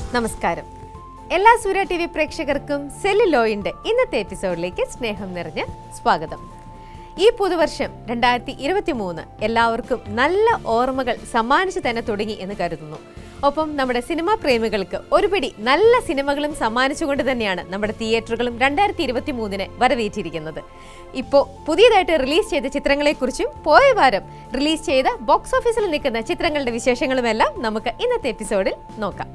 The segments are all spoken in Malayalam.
നമസ്കാരം എല്ലാ സൂര്യ ടി വി പ്രേക്ഷകർക്കും സെല്ലുലോയിന്റെ ഇന്നത്തെ എപ്പിസോഡിലേക്ക് സ്നേഹം നിറഞ്ഞ സ്വാഗതം ഈ പുതുവർഷം രണ്ടായിരത്തി ഇരുപത്തി മൂന്ന് എല്ലാവർക്കും നല്ല ഓർമ്മകൾ സമ്മാനിച്ചു തന്നെ തുടങ്ങി എന്ന് കരുതുന്നു ഒപ്പം നമ്മുടെ സിനിമാ പ്രേമികൾക്ക് ഒരുപിടി നല്ല സിനിമകളും സമ്മാനിച്ചുകൊണ്ട് തന്നെയാണ് നമ്മുടെ തിയേറ്ററുകളും രണ്ടായിരത്തി ഇരുപത്തി മൂന്നിന് വരവേറ്റിരിക്കുന്നത് ഇപ്പോൾ പുതിയതായിട്ട് റിലീസ് ചെയ്ത ചിത്രങ്ങളെക്കുറിച്ചും പോയ വാരം റിലീസ് ചെയ്ത ബോക്സ് ഓഫീസിൽ നിൽക്കുന്ന ചിത്രങ്ങളുടെ വിശേഷങ്ങളുമെല്ലാം നമുക്ക് ഇന്നത്തെ എപ്പിസോഡിൽ നോക്കാം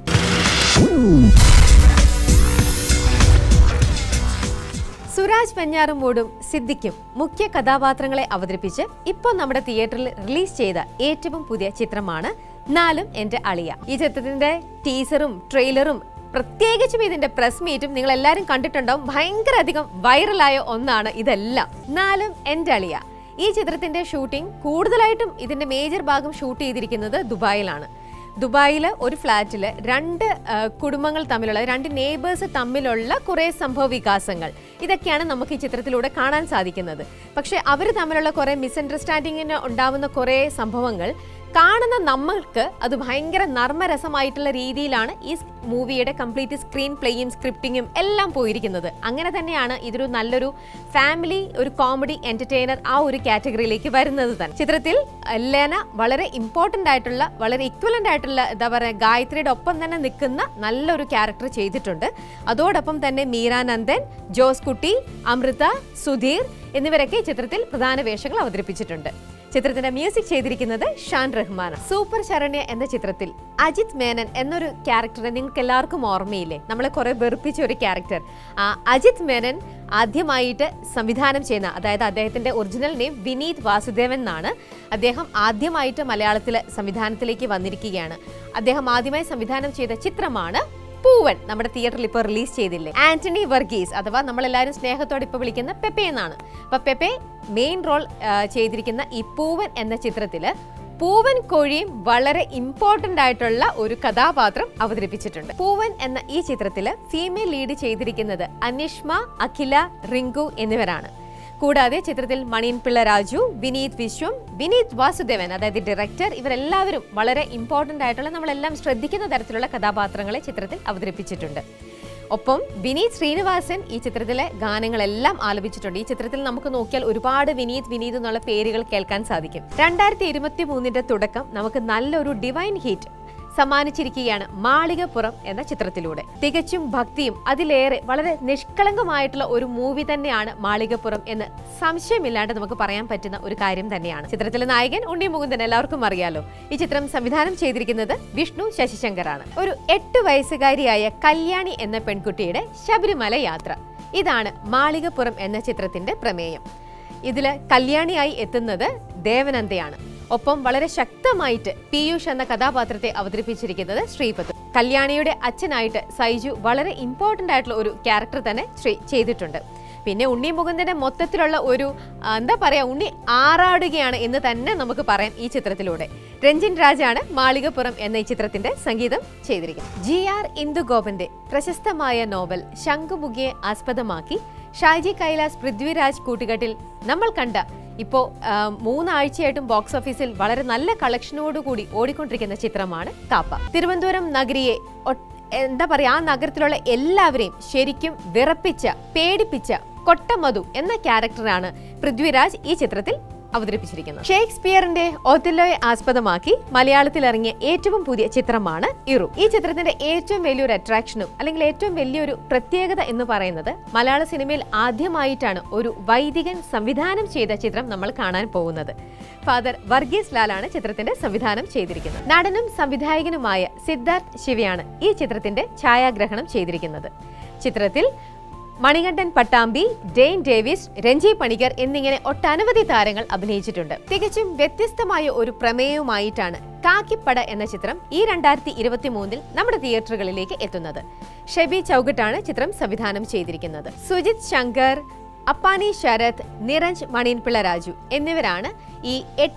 സുരാജ് വെഞ്ഞാറുമൂടും സിദ്ദിഖും മുഖ്യ കഥാപാത്രങ്ങളെ അവതരിപ്പിച്ച് ഇപ്പോൾ നമ്മുടെ തിയേറ്ററിൽ റിലീസ് ചെയ്ത ഏറ്റവും പുതിയ ചിത്രമാണ് നാലും എന്റെ അളിയ ഈ ചിത്രത്തിന്റെ ടീസറും ട്രെയിലറും പ്രത്യേകിച്ചും ഇതിന്റെ പ്രസ് മീറ്റും നിങ്ങൾ എല്ലാവരും കണ്ടിട്ടുണ്ടാവും ഭയങ്കര അധികം വൈറലായ ഒന്നാണ് ഇതെല്ലാം നാലും എന്റെ അളിയ ഈ ചിത്രത്തിന്റെ ഷൂട്ടിംഗ് കൂടുതലായിട്ടും ഇതിന്റെ മേജർ ഭാഗം ഷൂട്ട് ചെയ്തിരിക്കുന്നത് ദുബായിലാണ് ദുബായിൽ ഒരു ഫ്ലാറ്റിൽ രണ്ട് ആ, കുടുംബങ്ങൾ തമ്മിലുള്ള രണ്ട് നെയ്ബേഴ്സ് തമ്മിലുള്ള കുറേ സംഭവ വികാസങ്ങൾ ഇതൊക്കെയാണ് നമുക്ക് ഈ ചിത്രത്തിലൂടെ കാണാൻ സാധിക്കുന്നത് പക്ഷേ അവർ തമ്മിലുള്ള കുറേ മിസ്അണ്ടർസ്റ്റാൻഡിങ്ങിന് ഉണ്ടാവുന്ന കുറേ സംഭവങ്ങൾ കാണുന്ന നമ്മൾക്ക് അത് ഭയങ്കര നർമ്മരസമായിട്ടുള്ള രീതിയിലാണ് ഈ മൂവിയുടെ കംപ്ലീറ്റ് സ്ക്രീൻ പ്ലേയും സ്ക്രിപ്റ്റിങ്ങും എല്ലാം പോയിരിക്കുന്നത് അങ്ങനെ തന്നെയാണ് ഇതൊരു നല്ലൊരു ഫാമിലി ഒരു കോമഡി എന്റർടൈനർ ആ ഒരു കാറ്റഗറിയിലേക്ക് വരുന്നത് തന്നെ ചിത്രത്തിൽ ലെന വളരെ ഇമ്പോർട്ടന്റ് ആയിട്ടുള്ള വളരെ ഇക്വലന്റ് ആയിട്ടുള്ള എന്താ പറയുക ഗായത്രിയുടെ ഒപ്പം തന്നെ നിൽക്കുന്ന നല്ലൊരു ക്യാരക്ടർ ചെയ്തിട്ടുണ്ട് അതോടൊപ്പം തന്നെ മീരാനന്ദൻ ജോസ് കുട്ടി അമൃത സുധീർ എന്നിവരൊക്കെ ഈ ചിത്രത്തിൽ പ്രധാന വേഷങ്ങൾ അവതരിപ്പിച്ചിട്ടുണ്ട് ചിത്രത്തിന്റെ മ്യൂസിക് ചെയ്തിരിക്കുന്നത് ഷാൻ റഹ്മാൻ സൂപ്പർ ശരണ്യ എന്ന ചിത്രത്തിൽ അജിത് മേനൻ എന്നൊരു ക്യാരക്ടറെ നിങ്ങൾക്ക് എല്ലാവർക്കും ഓർമ്മയില്ലേ നമ്മളെ കുറെ വെറുപ്പിച്ച ഒരു ക്യാരക്ടർ ആ അജിത് മേനൻ ആദ്യമായിട്ട് സംവിധാനം ചെയ്യുന്ന അതായത് അദ്ദേഹത്തിന്റെ ഒറിജിനൽ നെയിം വിനീത് വാസുദേവൻ എന്നാണ് അദ്ദേഹം ആദ്യമായിട്ട് മലയാളത്തിലെ സംവിധാനത്തിലേക്ക് വന്നിരിക്കുകയാണ് അദ്ദേഹം ആദ്യമായി സംവിധാനം ചെയ്ത ചിത്രമാണ് പൂവൻ നമ്മുടെ തിയേറ്ററിൽ ഇപ്പോൾ റിലീസ് ചെയ്തില്ലേ ആന്റണി വർഗീസ് അഥവാ നമ്മളെല്ലാവരും സ്നേഹത്തോടെ ഇപ്പോൾ വിളിക്കുന്ന പെപ്പെ എന്നാണ് അപ്പൊ പെപ്പെ മെയിൻ റോൾ ചെയ്തിരിക്കുന്ന ഈ പൂവൻ എന്ന ചിത്രത്തില് പൂവൻ കോഴിയും വളരെ ഇമ്പോർട്ടന്റ് ആയിട്ടുള്ള ഒരു കഥാപാത്രം അവതരിപ്പിച്ചിട്ടുണ്ട് പൂവൻ എന്ന ഈ ചിത്രത്തില് ഫീമെയിൽ ലീഡ് ചെയ്തിരിക്കുന്നത് അനിഷ്മ അഖില റിങ്കു എന്നിവരാണ് കൂടാതെ ചിത്രത്തിൽ മണിയൻ പിള്ള രാജു വിനീത് വിശ്വം വിനീത് വാസുദേവൻ അതായത് ഡയറക്ടർ ഇവരെല്ലാവരും വളരെ ഇമ്പോർട്ടന്റ് ആയിട്ടുള്ള നമ്മളെല്ലാം ശ്രദ്ധിക്കുന്ന തരത്തിലുള്ള കഥാപാത്രങ്ങളെ ചിത്രത്തിൽ അവതരിപ്പിച്ചിട്ടുണ്ട് ഒപ്പം വിനീത് ശ്രീനിവാസൻ ഈ ചിത്രത്തിലെ ഗാനങ്ങളെല്ലാം ആലപിച്ചിട്ടുണ്ട് ഈ ചിത്രത്തിൽ നമുക്ക് നോക്കിയാൽ ഒരുപാട് വിനീത് വിനീത് എന്നുള്ള പേരുകൾ കേൾക്കാൻ സാധിക്കും രണ്ടായിരത്തി ഇരുപത്തി മൂന്നിന്റെ തുടക്കം നമുക്ക് നല്ലൊരു ഡിവൈൻ ഹിറ്റ് സമ്മാനിച്ചിരിക്കുകയാണ് മാളികപ്പുറം എന്ന ചിത്രത്തിലൂടെ തികച്ചും ഭക്തിയും അതിലേറെ വളരെ നിഷ്കളങ്കമായിട്ടുള്ള ഒരു മൂവി തന്നെയാണ് മാളികപ്പുറം എന്ന് സംശയമില്ലാണ്ട് നമുക്ക് പറയാൻ പറ്റുന്ന ഒരു കാര്യം തന്നെയാണ് ചിത്രത്തിലെ നായകൻ ഉണ്ണി മുകുന്ദൻ എല്ലാവർക്കും അറിയാലോ ഈ ചിത്രം സംവിധാനം ചെയ്തിരിക്കുന്നത് വിഷ്ണു ശശിശങ്കറാണ് ഒരു എട്ട് വയസ്സുകാരിയായ കല്യാണി എന്ന പെൺകുട്ടിയുടെ ശബരിമല യാത്ര ഇതാണ് മാളികപ്പുറം എന്ന ചിത്രത്തിന്റെ പ്രമേയം ഇതില് കല്യാണിയായി എത്തുന്നത് ദേവനന്ദയാണ് ഒപ്പം വളരെ ശക്തമായിട്ട് പീയൂഷ് എന്ന കഥാപാത്രത്തെ അവതരിപ്പിച്ചിരിക്കുന്നത് ശ്രീപത്ത് കല്യാണിയുടെ അച്ഛനായിട്ട് സൈജു വളരെ ഇമ്പോർട്ടന്റ് ആയിട്ടുള്ള ഒരു ക്യാരക്ടർ തന്നെ ശ്രീ ചെയ്തിട്ടുണ്ട് പിന്നെ ഉണ്ണി മുകുന്ദന്റെ മൊത്തത്തിലുള്ള ഒരു ആ, എന്താ പറയാ ഉണ്ണി ആറാടുകയാണ് എന്ന് തന്നെ നമുക്ക് പറയാം ഈ ചിത്രത്തിലൂടെ രഞ്ജിൻ രാജാണ് മാളികപ്പുറം എന്ന ഈ ചിത്രത്തിന്റെ സംഗീതം ചെയ്തിരിക്കുന്നത് ജി ആർ ഇന്ദുഗോപന്റെ പ്രശസ്തമായ നോവൽ ശംഖുമുഖിയെ ആസ്പദമാക്കി ഷാജി കൈലാസ് പൃഥ്വിരാജ് കൂട്ടുകെട്ടിൽ നമ്മൾ കണ്ട ഇപ്പോൾ മൂന്നാഴ്ചയായിട്ടും ബോക്സ് ഓഫീസിൽ വളരെ നല്ല കളക്ഷനോടുകൂടി ഓടിക്കൊണ്ടിരിക്കുന്ന ചിത്രമാണ് കാപ്പ തിരുവനന്തപുരം നഗരിയെ ഒ- എന്താ പറയാ ആ നഗരത്തിലുള്ള എല്ലാവരെയും ശരിക്കും വിറപ്പിച്ച പേടിപ്പിച്ച കൊട്ടമധു എന്ന ക്യാരക്ടറാണ് പൃഥ്വിരാജ് ഈ ചിത്രത്തിൽ അവതരിപ്പിച്ചിരിക്കുന്നത് ഷേക്സ്പിയറിന്റെ ഒത്തല്ലോയെ ആസ്പദമാക്കി മലയാളത്തിൽ ഇറങ്ങിയ ഏറ്റവും പുതിയ ചിത്രമാണ് ഇറു ഈ ചിത്രത്തിന്റെ ഏറ്റവും വലിയൊരു അട്രാക്ഷനും അല്ലെങ്കിൽ ഏറ്റവും വലിയൊരു പ്രത്യേകത എന്ന് പറയുന്നത് മലയാള സിനിമയിൽ ആദ്യമായിട്ടാണ് ഒരു വൈദികൻ സംവിധാനം ചെയ്ത ചിത്രം നമ്മൾ കാണാൻ പോകുന്നത് ഫാദർ വർഗീസ് ലാലാണ് ചിത്രത്തിന്റെ സംവിധാനം ചെയ്തിരിക്കുന്നത് നടനും സംവിധായകനുമായ സിദ്ധാർത്ഥ് ശിവയാണ് ഈ ചിത്രത്തിന്റെ ഛായാഗ്രഹണം ചെയ്തിരിക്കുന്നത് ചിത്രത്തിൽ മണികണ്ഠൻ പട്ടാമ്പി ഡെയിൻ ഡേവിസ് രഞ്ജി പണിക്കർ എന്നിങ്ങനെ ഒട്ടനവധി താരങ്ങൾ അഭിനയിച്ചിട്ടുണ്ട് തികച്ചും വ്യത്യസ്തമായ ഒരു പ്രമേയവുമായിട്ടാണ് കാക്കിപ്പട എന്ന ചിത്രം ഈ രണ്ടായിരത്തി ഇരുപത്തി മൂന്നിൽ നമ്മുടെ തിയേറ്ററുകളിലേക്ക് എത്തുന്നത് ഷെബി ചൌഗട്ടാണ് ചിത്രം സംവിധാനം ചെയ്തിരിക്കുന്നത് സുജിത് ശങ്കർ അപ്പാനി ശരത് നിരഞ്ജ് മണിയൻപിള്ള രാജു എന്നിവരാണ് ഈ എട്ട്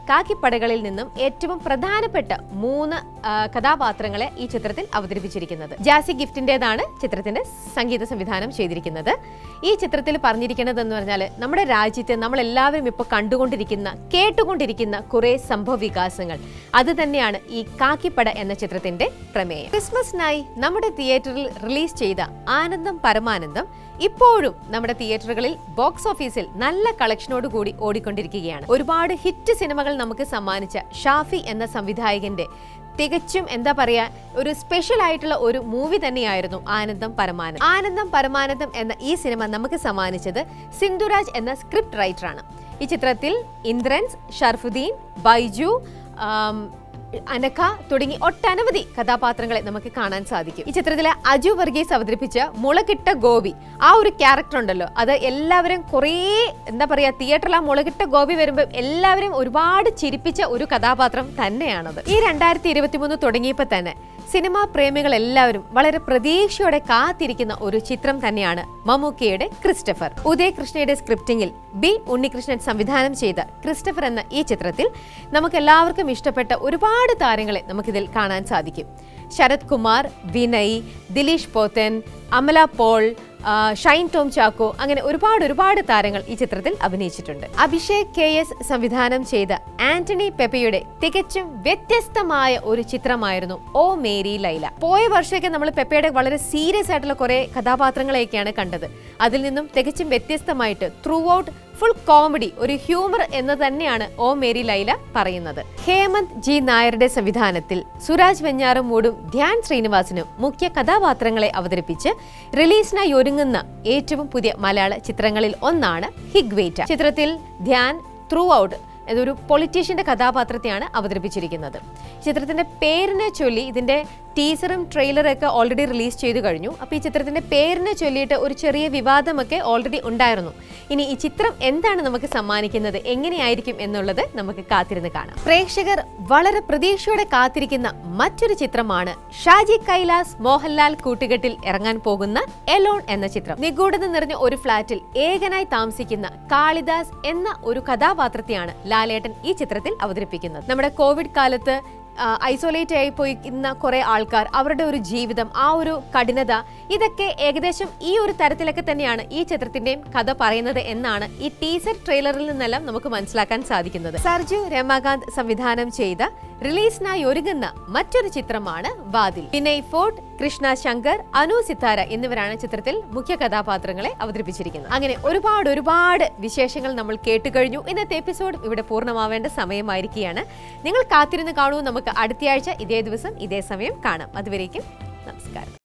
കാക്കിപ്പടകളിൽ നിന്നും ഏറ്റവും പ്രധാനപ്പെട്ട മൂന്ന് ആ, കഥാപാത്രങ്ങളെ ഈ ചിത്രത്തിൽ അവതരിപ്പിച്ചിരിക്കുന്നത് ജാസി ഗിഫ്റ്റിൻ്റെതാണ് ചിത്രത്തിന്റെ സംഗീത സംവിധാനം ചെയ്തിരിക്കുന്നത് ഈ ചിത്രത്തിൽ പറഞ്ഞിരിക്കുന്നത് എന്ന് പറഞ്ഞാൽ നമ്മുടെ രാജ്യത്തെ നമ്മൾ എല്ലാവരും ഇപ്പോൾ കണ്ടുകൊണ്ടിരിക്കുന്ന കേട്ടുകൊണ്ടിരിക്കുന്ന കുറെ സംഭവ വികാസങ്ങൾ അത് തന്നെയാണ് ഈ കാക്കിപ്പട എന്ന ചിത്രത്തിന്റെ പ്രമേയം ക്രിസ്മസിനായി നമ്മുടെ തിയേറ്ററിൽ റിലീസ് ചെയ്ത ആനന്ദം പരമാനന്ദം ഇപ്പോഴും നമ്മുടെ തിയേറ്ററുകളിൽ ബോക്സ് ഓഫീസിൽ നല്ല കളക്ഷനോട് കൂടി ഓടിക്കൊണ്ടിരിക്കുകയാണ് ഒരുപാട് ഹിറ്റ് സിനിമകൾ നമുക്ക് സമ്മാനിച്ച ഷാഫി എന്ന സംവിധായകന്റെ തികച്ചും എന്താ പറയാ ഒരു സ്പെഷ്യൽ ആയിട്ടുള്ള ഒരു മൂവി തന്നെയായിരുന്നു ആനന്ദം പരമാനന്ദം ആനന്ദം പരമാനന്ദം എന്ന ഈ സിനിമ നമുക്ക് സമ്മാനിച്ചത് സിന്ധുരാജ് എന്ന സ്ക്രിപ്റ്റ് റൈറ്ററാണ് ഈ ചിത്രത്തിൽ ഇന്ദ്രൻസ് ഷർഫുദ്ദീൻ ബൈജു ആം, അനഘ തുടങ്ങി ഒട്ടനവധി കഥാപാത്രങ്ങളെ നമുക്ക് കാണാൻ സാധിക്കും ഈ ചിത്രത്തിലെ അജു വർഗീസ് അവതരിപ്പിച്ച മുളകിട്ട ഗോപി ആ ഒരു ക്യാരക്ടർ ഉണ്ടല്ലോ അത് എല്ലാവരും കുറേ എന്താ പറയാ തിയേറ്ററിൽ ആ മുളകിട്ട ഗോപി വരുമ്പോൾ എല്ലാവരും ഒരുപാട് ചിരിപ്പിച്ച ഒരു കഥാപാത്രം തന്നെയാണത് ഈ രണ്ടായിരത്തി ഇരുപത്തി മൂന്ന് തുടങ്ങിയപ്പോൾ തന്നെ സിനിമാ പ്രേമികൾ എല്ലാവരും വളരെ പ്രതീക്ഷയോടെ കാത്തിരിക്കുന്ന ഒരു ചിത്രം തന്നെയാണ് മമ്മൂക്കയുടെ ക്രിസ്റ്റഫർ ഉദയ് കൃഷ്ണയുടെ സ്ക്രിപ്റ്റിംഗിൽ ബി ഉണ്ണികൃഷ്ണൻ സംവിധാനം ചെയ്ത ക്രിസ്റ്റഫർ എന്ന ഈ ചിത്രത്തിൽ നമുക്ക് എല്ലാവർക്കും ഇഷ്ടപ്പെട്ട ഒരുപാട് താരങ്ങളെ നമുക്കിതിൽ കാണാൻ സാധിക്കും ശരത് കുമാർ വിനയ് ദിലീഷ് പോത്തൻ അമല പോൾ ആ, ഷൈൻ ടോം ചാക്കോ അങ്ങനെ ഒരുപാട് ഒരുപാട് താരങ്ങൾ ഈ ചിത്രത്തിൽ അഭിനയിച്ചിട്ടുണ്ട് അഭിഷേക് കെ എസ് സംവിധാനം ചെയ്ത ആന്റണി പെപ്പയുടെ തികച്ചും വ്യത്യസ്തമായ ഒരു ചിത്രമായിരുന്നു ഓ മേരി ലൈല പോയ വർഷമൊക്കെ നമ്മൾ പെപ്പയുടെ വളരെ സീരിയസ് ആയിട്ടുള്ള കുറെ കഥാപാത്രങ്ങളെയൊക്കെയാണ് കണ്ടത് അതിൽ നിന്നും തികച്ചും വ്യത്യസ്തമായിട്ട് ത്രൂ ഔട്ട് ഫുൾ കോമഡി ഒരു ഹ്യൂമർ എന്ന് തന്നെയാണ് ഓ മേരി ലൈല പറയുന്നത് ഹേമന്ത് ജി നായരുടെ സംവിധാനത്തിൽ സുരാജ് വെഞ്ഞാറും മൂടും ധ്യാൻ ശ്രീനിവാസനും മുഖ്യ കഥാപാത്രങ്ങളെ അവതരിപ്പിച്ച് റിലീസിനായി ഒരുങ്ങുന്ന ഏറ്റവും പുതിയ മലയാള ചിത്രങ്ങളിൽ ഒന്നാണ് ഹിഗ്വേറ്റ ചിത്രത്തിൽ ധ്യാൻ ത്രൂ ഔട്ട് ഇതൊരു പൊളിറ്റീഷ്യന്റെ കഥാപാത്രത്തെയാണ് അവതരിപ്പിച്ചിരിക്കുന്നത് ചിത്രത്തിന്റെ പേരിനെ ചൊല്ലി ഇതിന്റെ ടീസറും ട്രെയിലറും ഒക്കെ ഓൾറെഡി റിലീസ് ചെയ്തു കഴിഞ്ഞു അപ്പോൾ ഈ ചിത്രത്തിന്റെ പേരിനെ ചൊല്ലിയിട്ട് ഒരു ചെറിയ വിവാദമൊക്കെ ഓൾറെഡി ഉണ്ടായിരുന്നു ഇനി ഈ ചിത്രം എന്താണ് നമുക്ക് സമ്മാനിക്കുന്നത് എങ്ങനെയായിരിക്കും എന്നുള്ളത് നമുക്ക് കാത്തിരുന്ന് കാണാം പ്രേക്ഷകർ വളരെ പ്രതീക്ഷയോടെ കാത്തിരിക്കുന്ന മറ്റൊരു ചിത്രമാണ് ഷാജി കൈലാസ് മോഹൻലാൽ കൂട്ടുകെട്ടിൽ ഇറങ്ങാൻ പോകുന്ന എലോൺ എന്ന ചിത്രം നിഗൂഢത നിറഞ്ഞ ഒരു ഫ്ളാറ്റിൽ ഏകനായി താമസിക്കുന്ന കാളിദാസ് എന്ന ഒരു കഥാപാത്രത്തെയാണ് ലാലേട്ടൻ ഈ ചിത്രത്തിൽ അവതരിപ്പിക്കുന്നത് നമ്മുടെ കോവിഡ് കാലത്ത് ഐസൊലേറ്റ് ആയി പോയിരിക്കുന്ന കുറെ ആൾക്കാർ അവരുടെ ഒരു ജീവിതം ആ ഒരു കഠിനത ഇതൊക്കെ ഏകദേശം ഈ ഒരു തരത്തിലൊക്കെ തന്നെയാണ് ഈ ചിത്രത്തിന്റെയും കഥ പറയുന്നത് എന്നാണ് ഈ ടീസർ ട്രെയിലറിൽ നിന്നെല്ലാം നമുക്ക് മനസ്സിലാക്കാൻ സാധിക്കുന്നത് സർജു രമാകാന്ത് സംവിധാനം ചെയ്ത റിലീസിനായി ഒരുങ്ങുന്ന മറ്റൊരു ചിത്രമാണ് വാതിൽ വിനയ് ഫോർട്ട് കൃഷ്ണ ശങ്കർ അനു സിത്താര എന്നിവരാണ് ചിത്രത്തിൽ മുഖ്യ കഥാപാത്രങ്ങളെ അവതരിപ്പിച്ചിരിക്കുന്നത് അങ്ങനെ ഒരുപാട് ഒരുപാട് വിശേഷങ്ങൾ നമ്മൾ കേട്ടുകഴിഞ്ഞു ഇന്നത്തെ എപ്പിസോഡ് ഇവിടെ പൂർണ്ണമാവേണ്ട സമയമായിരിക്കുകയാണ് നിങ്ങൾ കാത്തിരുന്ന് കാണൂ നമുക്ക് അടുത്തയാഴ്ച ഇതേ ദിവസം ഇതേ സമയം കാണാം അതുവരേക്കും നമസ്കാരം